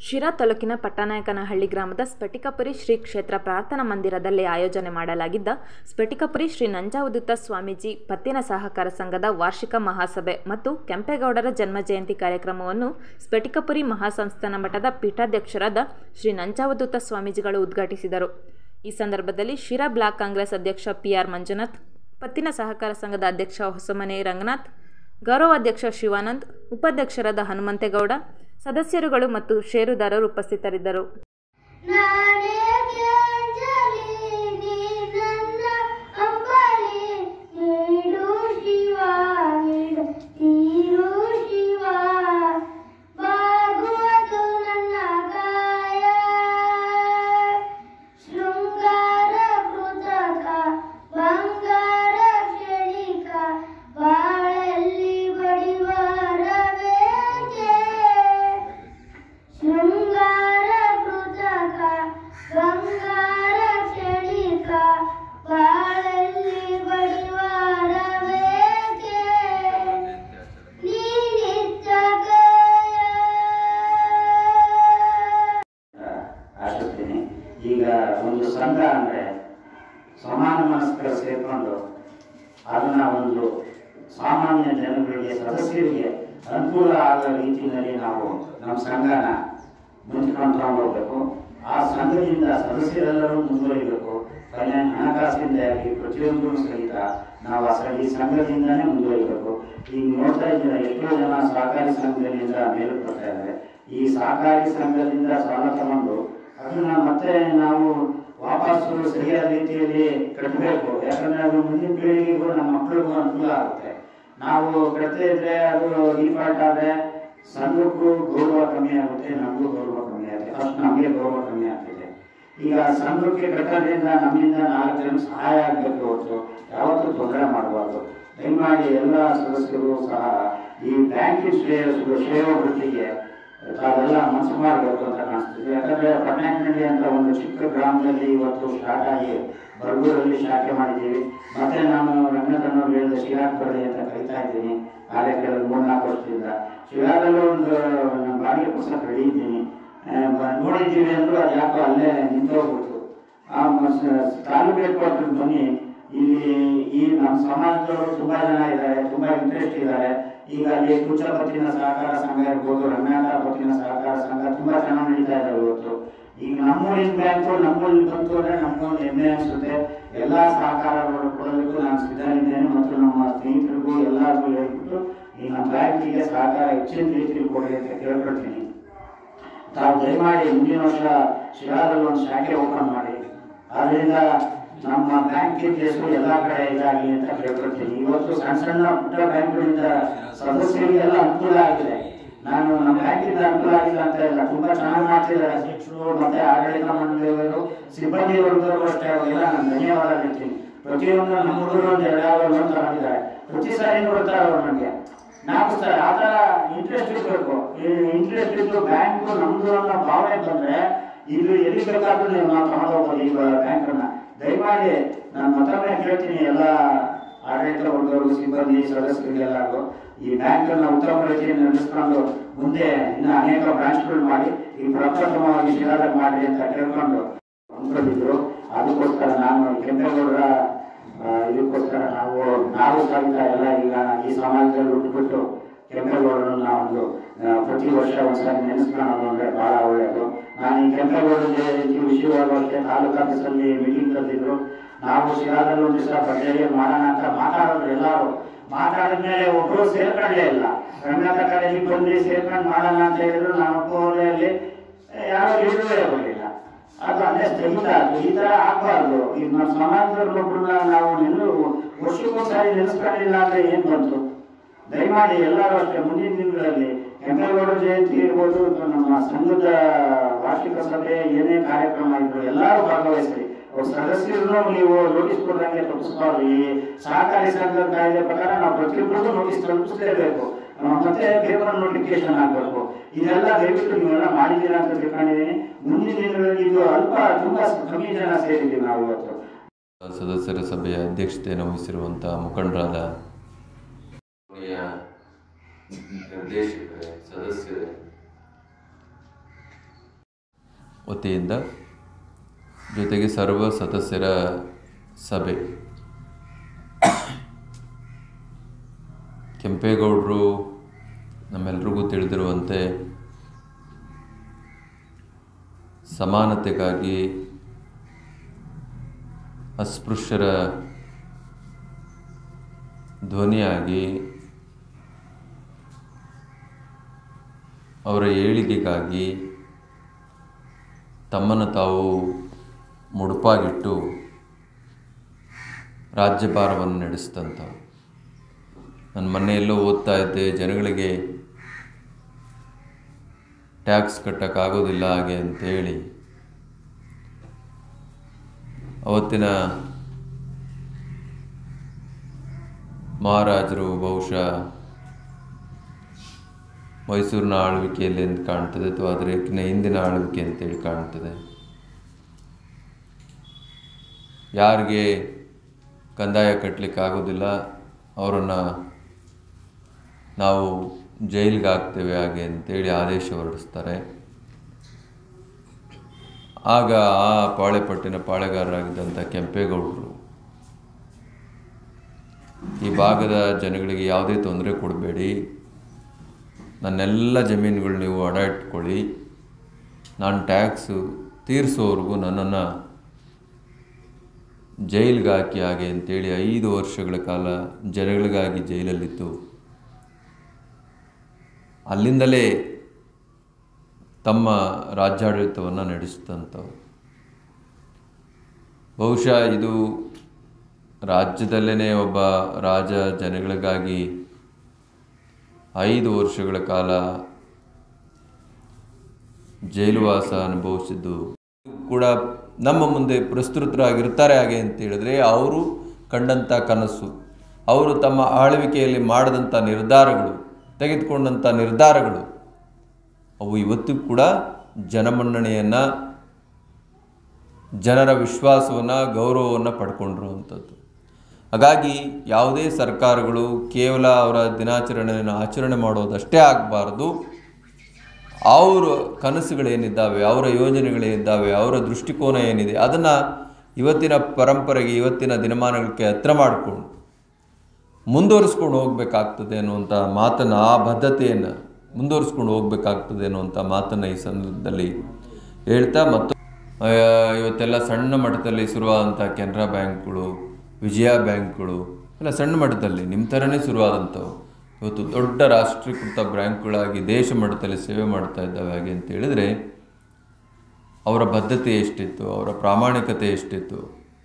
ಶಿರಾ ತಾಲೂಕಿನ ಪಟ್ಟನಾಯಕನಹಳ್ಳಿ ಗ್ರಾಮದ ಸ್ಫಟಿಕಪುರಿ ಶ್ರೀ ಕ್ಷೇತ್ರ ಪ್ರಾರ್ಥನಾ ಮಂದಿರದಲ್ಲಿ ಆಯೋಜನೆ ಮಾಡಲಾಗಿದ್ದ ಸ್ಫಟಿಕಪುರಿ ಶ್ರೀ ನಂಜಾವಧೂತ ಸ್ವಾಮೀಜಿ ಪತ್ತಿನ ಸಹಕಾರ ಸಂಘದ ವಾರ್ಷಿಕ ಮಹಾಸಭೆ ಮತ್ತು ಕೆಂಪೇಗೌಡರ ಜನ್ಮ ಜಯಂತಿ ಕಾರ್ಯಕ್ರಮವನ್ನು ಸ್ಫಟಿಕಪುರಿ ಮಹಾಸಂಸ್ಥಾನ ಮಠದ ಪೀಠಾಧ್ಯಕ್ಷರಾದ ಶ್ರೀ ನಂಜಾವಧೂತ ಸ್ವಾಮೀಜಿಗಳು ಉದ್ಘಾಟಿಸಿದರು ಈ ಸಂದರ್ಭದಲ್ಲಿ ಶಿರಾ ಬ್ಲಾಕ್ ಕಾಂಗ್ರೆಸ್ ಅಧ್ಯಕ್ಷ ಪಿ ಆರ್ ಮಂಜುನಾಥ್ ಪತ್ತಿನ ಸಹಕಾರ ಸಂಘದ ಅಧ್ಯಕ್ಷ ಹೊಸಮನೆ ರಂಗನಾಥ್ ಗೌರವಾಧ್ಯಕ್ಷ ಶಿವಾನಂದ್ ಉಪಾಧ್ಯಕ್ಷರಾದ ಹನುಮಂತೇಗೌಡ ಸದಸ್ಯರುಗಳು ಮತ್ತು ಷೇರುದಾರರು ಉಪಸ್ಥಿತರಿದ್ದರು ನಾನೇಕೆ ಅಂಜಲಿ ನೀ ನನ್ನ ಅಂಬಲಿ ನೀಡು ಶಿವ ನೀಡು ತೀರು ಶಿವ ಬಾಗುವುದು ನನ್ನ ಕಾಯ ಶೃಂಗಾರ ಕೃತಕ ಬಂಗಾರ ಕ್ಷಣಿಕ ಬಾಳಲ್ಲಿ ಬಡಿವಾರಬೇಕೆ ಶೃಂಗಾರ ಕೃತಕ ಬಂಗಾರ ಕ್ಷಣಿಕ ಬಾಳಲ್ಲಿ ಬಡಿವಾರ ಬೇಕೆ ನೀನಿದ್ದ ಆಶಿಸ್ತೀನಿ ಈಗ ಒಂದು ಸಂಘ ಅಂದರೆ ಸಮಾನ ಮನಸ್ಕರ ಸೇರ್ಕೊಂಡು ಅದನ್ನ ಒಂದು ಸಾಮಾನ್ಯ ಜನಗಳಿಗೆ ಸದಸ್ಯರಿಗೆ ಅನುಕೂಲ ಆಗೋ ರೀತಿಯಲ್ಲಿ ನಾವು ನಮ್ಮ ಸಂಘನ ಮುಂಚ್ಕೊಂಡು ತಗೊಂಡು ಹೋಗ್ಬೇಕು ಆ ಸಂಘದಿಂದ ಸದಸ್ಯರೆಲ್ಲರೂ ಮುಂದುವರಿಬೇಕು ಫೈನಾನ್ಸ್ ಹಣಕಾಸಿಂದ ಆಗಲಿ ಪ್ರತಿಯೊಂದು ಸಹಿತ ನಾವು ಆ ಸ- ಈ ಸಂಘದಿಂದನೇ ಮುಂದುವರಿಬೇಕು ಈಗ ನೋಡ್ತಾ ಇದ್ದೀರಾ ಎಷ್ಟೋ ಜನ ಸಹಕಾರಿ ಸಂಘದಿಂದ ಮೇಲಕ್ಕೆ ಬರ್ತಾ ಇದ್ದಾರೆ ಈ ಸಹಕಾರಿ ಸಂಘದಿಂದ ಸಾಲ ತಗೊಂಡು ಅದನ್ನ ಮತ್ತೆ ನಾವು ವಾಪಸ್ಸು ಸರಿಯಾದ ರೀತಿಯಲ್ಲಿ ಕಟ್ಟಬೇಕು ಯಾಕಂದ್ರೆ ಅದು ಮುಂದಿನ ಪೀಳಿಗೆಗೂ ನಮ್ಮ ಮಕ್ಕಳಿಗೂ ಅನುಕೂಲ ಆಗುತ್ತೆ ನಾವು ಕಟ್ಟದೇ ಇದ್ರೆ ಅದು ಡಿಫಾಲ್ಟ್ ಆದ್ರೆ ಸಂಘಕ್ಕೂ ಗೌರವ ಕಮ್ಮಿ ಆಗುತ್ತೆ ನಮಗೂ ಗೌರವ ಕಮ್ಮಿ ಆಗುತ್ತೆ ಫಸ್ಟ್ ನಮಗೆ ಗೌರವ ಕಮ್ಮಿ ಆಗ್ತಿದೆ ಈಗ ಸಂಘಕ್ಕೆ ಕಟ್ಟೋದ್ರಿಂದ ನಮ್ಮಿಂದ ನಾಲ್ಕು ಜನ ಸಹಾಯ ಆಗಬೇಕು ಹೊರತು ಯಾವತ್ತೂ ತೊಂದರೆ ಮಾಡಬಾರ್ದು ದಯಮಾಡಿ ಎಲ್ಲ ಸದಸ್ಯರು ಸಹ ಈ ಬ್ಯಾಂಕಿಂಗ್ ಶ್ರೇಯ ಶ್ರೇಯೋವೃತ್ತಿಗೆ ತಾವೆಲ್ಲ ಮನಸ್ಸು ಮಾಡಬೇಕು ಅಂತ ಕಾಣಿಸ್ತಿದೆ ಯಾಕಂದ್ರೆ ಪಟ್ಟಣದಲ್ಲಿ ಅಂತ ಒಂದು ಚಿಕ್ಕ ಗ್ರಾಮದಲ್ಲಿ ಇವತ್ತು ಸ್ಟಾರ್ಟ್ ಆಗಿ ಬರ್ಗೂರಲ್ಲಿ ಶಾಖೆ ಮಾಡಿದ್ದೀವಿ ಮತ್ತೆ ನಾನು ರಂಗನವ್ರು ಹೇಳಿದ ಶಿರಾಕ್ಬಳ್ಳಿ ಅಂತ ಕರಿತಾ ಇದ್ದೀನಿ ಆಲೇ ಕೆಲವು ಮೂರ್ನಾಲ್ಕು ವರ್ಷದಿಂದ ಶಿರಾದಲ್ಲೂ ಒಂದು ನಾನು ಬಾಡಿಗೆ ಪುಸ್ತಕ ಹಿಡಿಯಿದ್ದೀನಿ ನೋಡಿದ್ದೀವಿ ಅಂದ್ರು ಅದು ಯಾಕೋ ಅಲ್ಲೇ ನಿಂತೋಗ್ಬಿಡ್ತು ಆ ತಾಲೂಕು ಹೆಡ್ ಕ್ವಾರ್ಟರ್ ಬನ್ನಿ ಇಲ್ಲಿ ಈ ನಮ್ಮ ಸಮಾಜದವರು ತುಂಬಾ ಜನ ಇದ್ದಾರೆ ತುಂಬಾ ಇಂಟ್ರೆಸ್ಟ್ ಇದ್ದಾರೆ ಈಗ ಅಲ್ಲಿ ಕುಚ್ಚಪತ್ತಿನ ಸಹಕಾರ ಸಂಘ ಇರ್ಬೋದು ರಂಗನಾಥ ಪತ್ತಿನ ಸಹಕಾರ ಸಂಘ ತುಂಬಾ ಚೆನ್ನಾಗಿ ನಡೀತಾ ಇದ್ದಾರೆ ಇವತ್ತು ಈಗ ನಮ್ಮೂರಿನ ಬ್ಯಾಂಕು ನಮ್ಮೂರಲ್ಲಿ ಬಂತು ಅಂದ್ರೆ ನಮಗೊಂದು ಹೆಮ್ಮೆ ಅನಿಸುತ್ತೆ ಎಲ್ಲಾ ಸಹಕಾರಗಳು ಕೊಡೋದಕ್ಕೂ ನಾನು ಸಿದ್ಧನಿದ್ದೇನೆ ಮತ್ತು ನಮ್ಮ ಸ್ನೇಹಿತರಿಗೂ ಎಲ್ಲರಿಗೂ ಹೇಳ್ಬಿಟ್ಟು ಈ ನಮ್ಮ ಬ್ಯಾಂಕಿಗೆ ಸಹಕಾರ ಹೆಚ್ಚಿನ ರೀತಿಯಲ್ಲಿ ಕೊಡಿ ಅಂತ ಕೇಳ್ಕೊಳ್ತೀನಿ ತಾವು ದಯಮಾಡಿ ಮುಂದಿನ ವರ್ಷ ಶಿರಾದಲ್ಲಿ ಒಂದು ಶಾಖೆ ಓಪನ್ ಮಾಡಿ ಅದರಿಂದ ನಮ್ಮ ಬ್ಯಾಂಕಿನ ಹೆಸರು ಎಲ್ಲ ಕಡೆ ಇದಾಗಲಿ ಅಂತ ಕೇಳ್ಕೊಳ್ತೀನಿ ಇವತ್ತು ಸಣ್ಣ ಸಣ್ಣ ಪುಟ್ಟ ಬ್ಯಾಂಕ್ಗಳಿಂದ ಸದಸ್ಯರಿಗೆಲ್ಲ ಅನುಕೂಲ ಆಗಿದೆ ನಾನು ನಮ್ಮ ಬ್ಯಾಂಕಿಂದ ಅನುಕೂಲ ಆಗಿಲ್ಲ ಅಂತ ಇಲ್ಲ ತುಂಬಾ ಚೆನ್ನಾಗಿ ಮಾಡ್ತಿದ್ದಾರೆ ಅಧ್ಯಕ್ಷರು ಮತ್ತೆ ಆಡಳಿತ ಮಂಡಳಿಯವರು ಸಿಬ್ಬಂದಿ ವರ್ಗದವರು ಅಷ್ಟೇ ಅವರೆಲ್ಲ ನಾನು ಧನ್ಯವಾದ ಹೇಳ್ತೀನಿ ಪ್ರತಿಯೊಂದು ನಮ್ಮ ಹುಡುಗರು ಒಂದು ಎರಡು ಲೋನ್ ತಗೊಂಡಿದ್ದಾರೆ ಪ್ರತಿ ಸಾರಿ ಕೊಡ್ತಾರೆ ಅವ್ರು ನನಗೆ ನಾವು ಸರ್ ಆ ಥರ ಇಂಟ್ರೆಸ್ಟ್ ಇರಬೇಕು ಇಂಟ್ರೆಸ್ಟ್ ಇದ್ದು ಬ್ಯಾಂಕು ನಮ್ದು ಅನ್ನೋ ಭಾವನೆ ಬಂದ್ರೆ ಇದು ಎಲ್ಲಿ ಬೇಕಾದ್ರೂ ನೀವು ನಾವು ತಗೊಂಡು ಹೋಗ್ಬೋದು ಈ ಬ್ಯಾಂಕನ್ನ ದಯಮಾಡಿ ನಾನು ಮತ್ತೊಮ್ಮೆ ಕೇಳ್ತೀನಿ ಎಲ್ಲ ಆಡಳಿತ ವರ್ಗದವರು ಸಿಬ್ಬಂದಿ ಸದಸ್ಯರಿಗೆಲ್ಲರಿಗೂ ಈ ಬ್ಯಾಂಕನ್ನ ಉತ್ತಮ ರೀತಿಯಲ್ಲಿ ನಡೆಸ್ಕೊಂಡು ಮುಂದೆ ಇನ್ನು ಅನೇಕ ಬ್ರಾಂಚ್ಗಳು ಮಾಡಿ ಈ ಪ್ರಪ್ರಥಮವಾಗಿ ಶಿಲಾದಾಗ ಮಾಡಿ ಅಂತ ಕೇಳ್ಕೊಂಡು ಅಂದ್ಕೊಂಡಿದ್ರು ಅದಕ್ಕೋಸ್ಕರ ನಾನು ಕೆಂಪೇಗೌಡರ ಆ, ಇದಕ್ಕೋಸ್ಕರ ನಾವು ನಾವು ಸಹಿತ ಎಲ್ಲ ಈಗ ಈ ಸಮಾಜದಲ್ಲಿ ಹುಟ್ಟುಬಿಟ್ಟು ಕೆಂಪೇಗೌಡರನ್ನ ಒಂದು ಆ, ಪ್ರತಿ ವರ್ಷ ಒಂದ್ಸರಿ ನೆನೆಸ್ಕೊಳ್ಳೋದು ಅಂದ್ರೆ ಬಹಳ ಒಳ್ಳೆಯದು ನಾನು ಈ ಕೆಂಪೇಗೌಡ ಜಯಂತಿ ವಿಷಯವಾಗಿ ಅಷ್ಟೇ ತಾಲೂಕು ಆಫೀಸಲ್ಲಿ ಮೀಟಿಂಗ್ ಕರೆದಿದ್ರು ನಾವು ಶಿರಾದಲ್ಲಿ ಒಂದು ದಿವಸ ಬಡ್ಡೆಯಲ್ಲಿ ಮಾಡೋಣ ಅಂತ ಮಾತಾಡೋದು ಎಲ್ಲರೂ ಮಾತಾಡಿದ್ಮೇಲೆ ಒಬ್ರು ಸೇರ್ಕೊಂಡೇ ಇಲ್ಲ ರಂಗನಾಥ ಕಾಲೇಜಿಗೆ ಬಂದು ಸೇರ್ಕೊಂಡು ಮಾಡೋಣ ಅಂತ ಹೇಳಿದ್ರು ನಾನು ಒಬ್ಬರಲ್ಲಿ ಯಾರೋ ಲೀಡರೇ ಬರಲಿಲ್ಲ ಅದು ಅಲ್ಲೇ ಸ್ಥಗಿತ ಆಯ್ತು ಈ ತರ ಆಗ್ಬಾರ್ದು ಈ ನಮ್ಮ ಸಮಾಜದಲ್ಲಿ ಒಬ್ರನ್ನ ನಾವು ನೆನು ವರ್ಷಕ್ಕೊಂದ್ಸಾರಿ ನೆನೆಸ್ಕೊಂಡಿಲ್ಲ ಅಂದ್ರೆ ಏನ್ ಬಂತು ದಯಮಾಡಿ ಎಲ್ಲರೂ ಅಷ್ಟೇ ಮುಂದಿನ ದಿನಗಳಲ್ಲಿ ಕೆಂಪೇಗೌಡ ಜಯಂತಿ ಇರ್ಬೋದು ಅಥವಾ ನಮ್ಮ ಸಂಘದ ವಾರ್ಷಿಕ ಸಭೆ ಏನೇ ಕಾರ್ಯಕ್ರಮ ಇದ್ರು ಎಲ್ಲರೂ ಭಾಗವಹಿಸ್ರಿ ಅವ್ರ ಸದಸ್ಯರನ್ನು ನೀವು ನೋಟಿಸ್ ಕೊಡಂಗೆ ತಪ್ಪಿಸ್ಬಾರ್ದು ಈ ಸಹಕಾರಿ ಸಂಘದ ಕಾಯ್ದೆ ಪ್ರಕಾರ ನಾವು ಪ್ರತಿಯೊಬ್ಬರಿಗೂ ನೋಟಿಸ್ ತಲುಪಿಸಲೇಬೇಕು ಆ, ಮತ್ತೆ ಪೇಪರ್ ನೋಟಿಫಿಕೇಶನ್ ಆಗಬೇಕು ಇದೆಲ್ಲ ದಯವಿಟ್ಟು ನೀವೆಲ್ಲ ಮಾಡಿದ್ದೀರಾ ಅಂತ ತಿಳ್ಕೊಂಡಿದ್ದೀನಿ ಮುಂದಿನ ದಿನಗಳಲ್ಲಿ ಇದು ಅಲ್ಪ ತುಂಬಾ ಕಮ್ಮಿ ಜನ ಸೇರಿದ್ದೀವಿ ನಾವು ಇವತ್ತು ಸದಸ್ಯರ ಸಭೆಯ ಅಧ್ಯಕ್ಷತೆಯನ್ನು ವಹಿಸಿರುವಂಥ ಮುಖಂಡರಾದ ನಿರ್ದೇಶಕರೇ ಸದಸ್ಯರೇ ವತಿಯಿಂದ ಜೊತೆಗೆ ಸರ್ವ ಸದಸ್ಯರ ಸಭೆ ಕೆಂಪೇಗೌಡರು ನಮ್ಮೆಲ್ರಿಗೂ ತಿಳಿದಿರುವಂತೆ ಸಮಾನತೆಗಾಗಿ ಅಸ್ಪೃಶ್ಯರ ಧ್ವನಿಯಾಗಿ ಅವರ ಏಳಿಗೆಗಾಗಿ ತಮ್ಮನ್ನು ತಾವು ಮುಡುಪಾಗಿಟ್ಟು ರಾಜ್ಯಭಾರವನ್ನು ನಡೆಸಿದಂಥವು ನನ್ನ ಮನೆಯಲ್ಲೋ ಓದ್ತಾ ಇದ್ದೆ ಜನಗಳಿಗೆ ಟ್ಯಾಕ್ಸ್ ಕಟ್ಟೋಕ್ಕಾಗೋದಿಲ್ಲ ಹಾಗೆ ಅಂತೇಳಿ ಅವತ್ತಿನ ಮಹಾರಾಜರು ಬಹುಶಃ ಮೈಸೂರಿನ ಆಳ್ವಿಕೆಯಲ್ಲಿ ಅಂತ ಕಾಣ್ತದೆ ಅಥವಾ ಅದಕ್ಕಿಂತ ಹಿಂದಿನ ಆಳ್ವಿಕೆ ಅಂತೇಳಿ ಕಾಣ್ತದೆ ಯಾರಿಗೆ ಕಂದಾಯ ಕಟ್ಟಲಿಕ್ಕೆ ಆಗೋದಿಲ್ಲ ಅವರನ್ನು ನಾವು ಜೈಲಿಗೆ ಹಾಕ್ತೇವೆ ಹಾಗೆ ಅಂತೇಳಿ ಆದೇಶ ಹೊರಡಿಸ್ತಾರೆ ಆಗ ಆ ಪಾಳೆಪಟ್ಟಿನ ಪಾಳೆಗಾರರಾಗಿದ್ದಂಥ ಕೆಂಪೇಗೌಡರು ಈ ಭಾಗದ ಜನಗಳಿಗೆ ಯಾವುದೇ ತೊಂದರೆ ಕೊಡಬೇಡಿ ನನ್ನೆಲ್ಲ ಜಮೀನುಗಳು ನೀವು ಅಡ ಇಟ್ಕೊಳ್ಳಿ ನಾನು ಟ್ಯಾಕ್ಸು ತೀರಿಸೋವರೆಗೂ ನನ್ನನ್ನು ಜೈಲಿಗೆ ಹಾಕಿ ಹಾಗೆ ಅಂತೇಳಿ ಐದು ವರ್ಷಗಳ ಕಾಲ ಜನಗಳಿಗಾಗಿ ಜೈಲಲ್ಲಿದ್ದು ಅಲ್ಲಿಂದಲೇ ತಮ್ಮ ರಾಜ್ಯಾಡಳಿತವನ್ನು ನಡೆಸಿದಂಥವು ಬಹುಶಃ ಇದು ರಾಜ್ಯದಲ್ಲೇ ಒಬ್ಬ ರಾಜ ಜನಗಳಿಗಾಗಿ ಐದು ವರ್ಷಗಳ ಕಾಲ ಜೈಲುವಾಸ ಅನುಭವಿಸಿದ್ದು ಕೂಡ ನಮ್ಮ ಮುಂದೆ ಪ್ರಸ್ತುತರಾಗಿರ್ತಾರೆ ಹಾಗೆ ಅಂತ ಹೇಳಿದ್ರೆ ಅವರು ಕಂಡಂಥ ಕನಸು ಅವರು ತಮ್ಮ ಆಳ್ವಿಕೆಯಲ್ಲಿ ಮಾಡಿದಂಥ ನಿರ್ಧಾರಗಳು ತೆಗೆದುಕೊಂಡಂಥ ನಿರ್ಧಾರಗಳು ಅವು ಇವತ್ತು ಕೂಡ ಜನಮನ್ನಣೆಯನ್ನು ಜನರ ವಿಶ್ವಾಸವನ್ನು ಗೌರವವನ್ನು ಪಡ್ಕೊಂಡಿರುವಂಥದ್ದು ಹಾಗಾಗಿ ಯಾವುದೇ ಸರ್ಕಾರಗಳು ಕೇವಲ ಅವರ ದಿನಾಚರಣೆಯನ್ನು ಆಚರಣೆ ಮಾಡೋದಷ್ಟೇ ಆಗಬಾರ್ದು ಅವರ ಕನಸುಗಳೇನಿದ್ದಾವೆ ಅವರ ಯೋಜನೆಗಳೇನಿದ್ದಾವೆ ಅವರ ದೃಷ್ಟಿಕೋನ ಏನಿದೆ ಅದನ್ನು ಇವತ್ತಿನ ಪರಂಪರೆಗೆ ಇವತ್ತಿನ ದಿನಮಾನಗಳಿಗೆ ಹತ್ರ ಮಾಡಿಕೊಂಡು ಮುಂದುವರಿಸ್ಕೊಂಡು ಹೋಗಬೇಕಾಗ್ತದೆ ಅನ್ನುವಂಥ ಮಾತನ್ನು ಆ ಬದ್ಧತೆಯನ್ನು ಮುಂದುವರಿಸ್ಕೊಂಡು ಹೋಗಬೇಕಾಗ್ತದೆ ಅನ್ನುವಂಥ ಮಾತನ್ನು ಈ ಸಂದರ್ಭದಲ್ಲಿ ಹೇಳ್ತಾ ಮತ್ತು ಆ, ಇವತ್ತೆಲ್ಲ ಸಣ್ಣ ಮಟ್ಟದಲ್ಲಿ ಶುರುವಾದಂಥ ಕೆನರಾ ಬ್ಯಾಂಕ್ಗಳು ವಿಜಯ ಬ್ಯಾಂಕ್ಗಳು ಎಲ್ಲ ಸಣ್ಣ ಮಟ್ಟದಲ್ಲಿ ನಿಮ್ಮ ಥರನೇ ಶುರುವಾದಂಥವು ಇವತ್ತು ದೊಡ್ಡ ರಾಷ್ಟ್ರೀಕೃತ ಬ್ಯಾಂಕ್ಗಳಾಗಿ ದೇಶ ಮಟ್ಟದಲ್ಲಿ ಸೇವೆ ಮಾಡ್ತಾ ಇದ್ದಾವೆ ಹಾಗೆ ಅಂತ ಹೇಳಿದ್ರೆ ಅವರ ಬದ್ಧತೆ ಎಷ್ಟಿತ್ತು ಅವರ ಪ್ರಾಮಾಣಿಕತೆ ಎಷ್ಟಿತ್ತು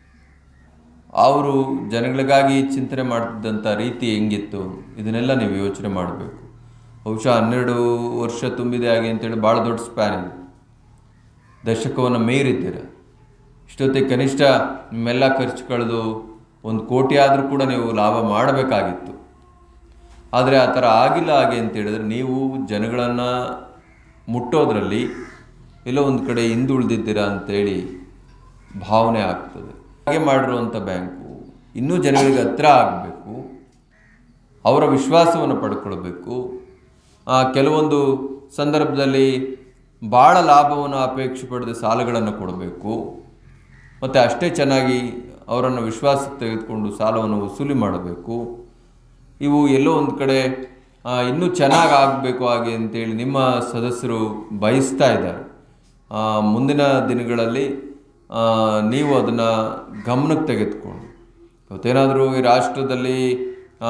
ಅವರು ಜನಗಳಿಗಾಗಿ ಚಿಂತನೆ ಮಾಡ್ತಿದ್ದಂಥ ರೀತಿ ಹೆಂಗಿತ್ತು ಇದನ್ನೆಲ್ಲ ನೀವು ಯೋಚನೆ ಮಾಡಬೇಕು ಬಹುಶಃ ಹನ್ನೆರಡು ವರ್ಷ ತುಂಬಿದೆ ಹಾಗೆ ಅಂತೇಳಿ ಭಾಳ ದೊಡ್ಡ ಸ್ಪ್ಯಾನ್ ಇದೆ ದಶಕವನ್ನು ಮೀರಿದ್ದೀರ ಇಷ್ಟೊತ್ತಿಗೆ ಕನಿಷ್ಠ ನಿಮ್ಮೆಲ್ಲ ಖರ್ಚು ಕಳೆದು ಒಂದು ಕೋಟಿ ಆದರೂ ಕೂಡ ನೀವು ಲಾಭ ಮಾಡಬೇಕಾಗಿತ್ತು ಆದರೆ ಆ ಥರ ಆಗಿಲ್ಲ ಹಾಗೆ ಅಂತ ಹೇಳಿದ್ರೆ ನೀವು ಜನಗಳನ್ನು ಮುಟ್ಟೋದ್ರಲ್ಲಿ ಎಲ್ಲೋ ಒಂದು ಕಡೆ ಹಿಂದುಳಿದಿದ್ದೀರಾ ಅಂತೇಳಿ ಭಾವನೆ ಆಗ್ತದೆ ಹಾಗೆ ಮಾಡಿರುವಂಥ ಬ್ಯಾಂಕು ಇನ್ನೂ ಜನಗಳಿಗೆ ಹತ್ರ ಆಗಬೇಕು ಅವರ ವಿಶ್ವಾಸವನ್ನು ಪಡ್ಕೊಳ್ಬೇಕು ಆ, ಕೆಲವೊಂದು ಸಂದರ್ಭದಲ್ಲಿ ಭಾಳ ಲಾಭವನ್ನು ಅಪೇಕ್ಷೆ ಪಡೆದ ಸಾಲಗಳನ್ನು ಕೊಡಬೇಕು ಮತ್ತು ಅಷ್ಟೇ ಚೆನ್ನಾಗಿ ಅವರನ್ನು ವಿಶ್ವಾಸಕ್ಕೆ ತೆಗೆದುಕೊಂಡು ಸಾಲವನ್ನು ವಸೂಲಿ ಮಾಡಬೇಕು ಇವು ಎಲ್ಲೋ ಒಂದು ಕಡೆ ಆ, ಇನ್ನೂ ಚೆನ್ನಾಗಿ ಆಗಬೇಕು ಹಾಗೆ ಅಂತೇಳಿ ನಿಮ್ಮ ಸದಸ್ಯರು ಬಯಸ್ತಾ ಇದ್ದಾರೆ ಆ, ಮುಂದಿನ ದಿನಗಳಲ್ಲಿ ಆ, ನೀವು ಅದನ್ನು ಗಮನಕ್ಕೆ ತೆಗೆದುಕೊಂಡು ಇವತ್ತೇನಾದರೂ ಈ ರಾಷ್ಟ್ರದಲ್ಲಿ ಆ,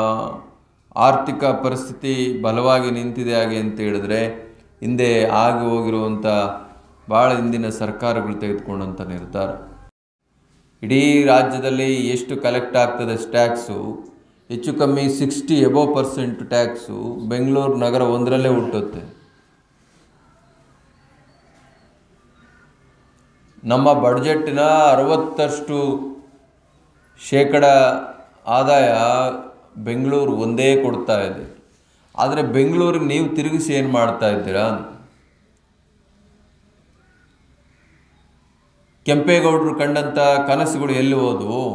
ಆರ್ಥಿಕ ಪರಿಸ್ಥಿತಿ ಬಲವಾಗಿ ನಿಂತಿದೆ ಹಾಗೆ ಅಂತ ಹೇಳಿದ್ರೆ ಹಿಂದೆ ಆಗಿ ಹೋಗಿರುವಂಥ ಭಾಳ ಹಿಂದಿನ ಸರ್ಕಾರಗಳು ತೆಗೆದುಕೊಂಡಂಥ ನಿರ್ಧಾರ ಇಡೀ ರಾಜ್ಯದಲ್ಲಿ ಎಷ್ಟು ಕಲೆಕ್ಟ್ ಆಗ್ತದೆ ಟ್ಯಾಕ್ಸು ಹೆಚ್ಚು ಕಮ್ಮಿ sixty above percent tax Bengaluru ನಗರ ಒಂದರಲ್ಲೇ ಹುಟ್ಟುತ್ತೆ ನಮ್ಮ ಬಡ್ಜೆಟ್ಟಿನ ಅರವತ್ತಷ್ಟು ಶೇಕಡ ಆದಾಯ ಬೆಂಗಳೂರು ಒಂದೇ ಕೊಡ್ತಾ ಇದೆ ಆದರೆ ಬೆಂಗಳೂರಿಗೆ ನೀವು ತಿರುಗಿಸಿ ಏನು ಮಾಡ್ತಾ ಇದ್ದೀರಾ ಕೆಂಪೇಗೌಡರು ಕಂಡಂಥ ಕನಸುಗಳು ಎಲ್ಲಿ ಹೋದವು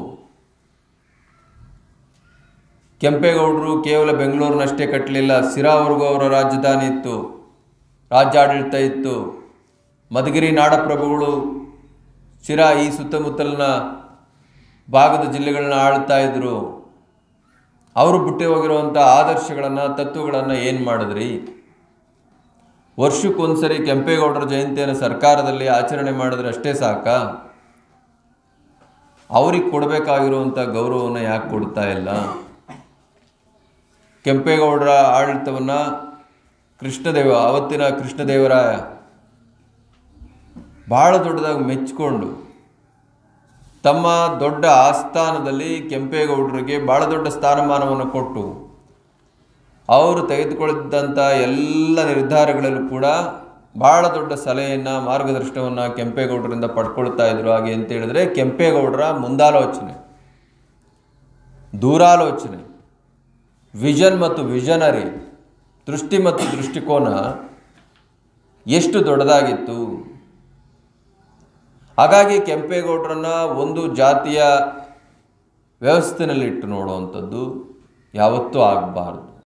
ಕೆಂಪೇಗೌಡರು ಕೇವಲ ಬೆಂಗಳೂರಿನಷ್ಟೇ ಕಟ್ಟಲಿಲ್ಲ ಸಿರಾವರೆಗೂ ಅವರ ರಾಜಧಾನಿ ಇತ್ತು ರಾಜ್ಯಾಡಳಿತ ಇತ್ತು ಮಧುಗಿರಿ ನಾಡಪ್ರಭುಗಳು ಶಿರಾ ಈ ಸುತ್ತಮುತ್ತಲಿನ ಭಾಗದ ಜಿಲ್ಲೆಗಳನ್ನ ಆಳ್ತಾ ಇದ್ರು ಅವರು ಬಿಟ್ಟು ಹೋಗಿರುವಂಥ ಆದರ್ಶಗಳನ್ನು ತತ್ವಗಳನ್ನು ಏನು ಮಾಡಿದ್ರಿ ವರ್ಷಕ್ಕೊಂದ್ಸರಿ ಕೆಂಪೇಗೌಡರ ಜಯಂತಿಯನ್ನು ಸರ್ಕಾರದಲ್ಲಿ ಆಚರಣೆ ಮಾಡಿದ್ರೆ ಅಷ್ಟೇ ಸಾಕಾ ಅವ್ರಿಗೆ ಕೊಡಬೇಕಾಗಿರುವಂಥ ಗೌರವವನ್ನು ಯಾಕೆ ಕೊಡ್ತಾ ಇಲ್ಲ ಕೆಂಪೇಗೌಡರ ಆಡಳಿತವನ್ನು ಕೃಷ್ಣದೇವ ಅವತ್ತಿನ ಕೃಷ್ಣದೇವರಾಯ ಭಾಳ ದೊಡ್ಡದಾಗಿ ಮೆಚ್ಚಿಕೊಂಡು ತಮ್ಮ ದೊಡ್ಡ ಆಸ್ಥಾನದಲ್ಲಿ ಕೆಂಪೇಗೌಡರಿಗೆ ಭಾಳ ದೊಡ್ಡ ಸ್ಥಾನಮಾನವನ್ನು ಕೊಟ್ಟು ಅವರು ತೆಗೆದುಕೊಳ್ಳಿದ್ದಂಥ ಎಲ್ಲ ನಿರ್ಧಾರಗಳಲ್ಲೂ ಕೂಡ ಭಾಳ ದೊಡ್ಡ ಸಲಹೆಯನ್ನು ಮಾರ್ಗದರ್ಶನವನ್ನು ಕೆಂಪೇಗೌಡರಿಂದ ಪಡ್ಕೊಳ್ತಾ ಇದ್ರು ಹಾಗೆ ಅಂತ ಹೇಳಿದ್ರೆ ಕೆಂಪೇಗೌಡರ ಮುಂದಾಲೋಚನೆ ದೂರಾಲೋಚನೆ ವಿಷನ್ ಮತ್ತು ವಿಷನರಿ ದೃಷ್ಟಿ ಮತ್ತು ದೃಷ್ಟಿಕೋನ ಎಷ್ಟು ದೊಡ್ಡದಾಗಿತ್ತು ಹಾಗಾಗಿ ಕೆಂಪೇಗೌಡರನ್ನ ಒಂದು ಜಾತಿಯ ವ್ಯವಸ್ಥೆನಲ್ಲಿಟ್ಟು ನೋಡುವಂಥದ್ದು ಯಾವತ್ತೂ ಆಗಬಾರ್ದು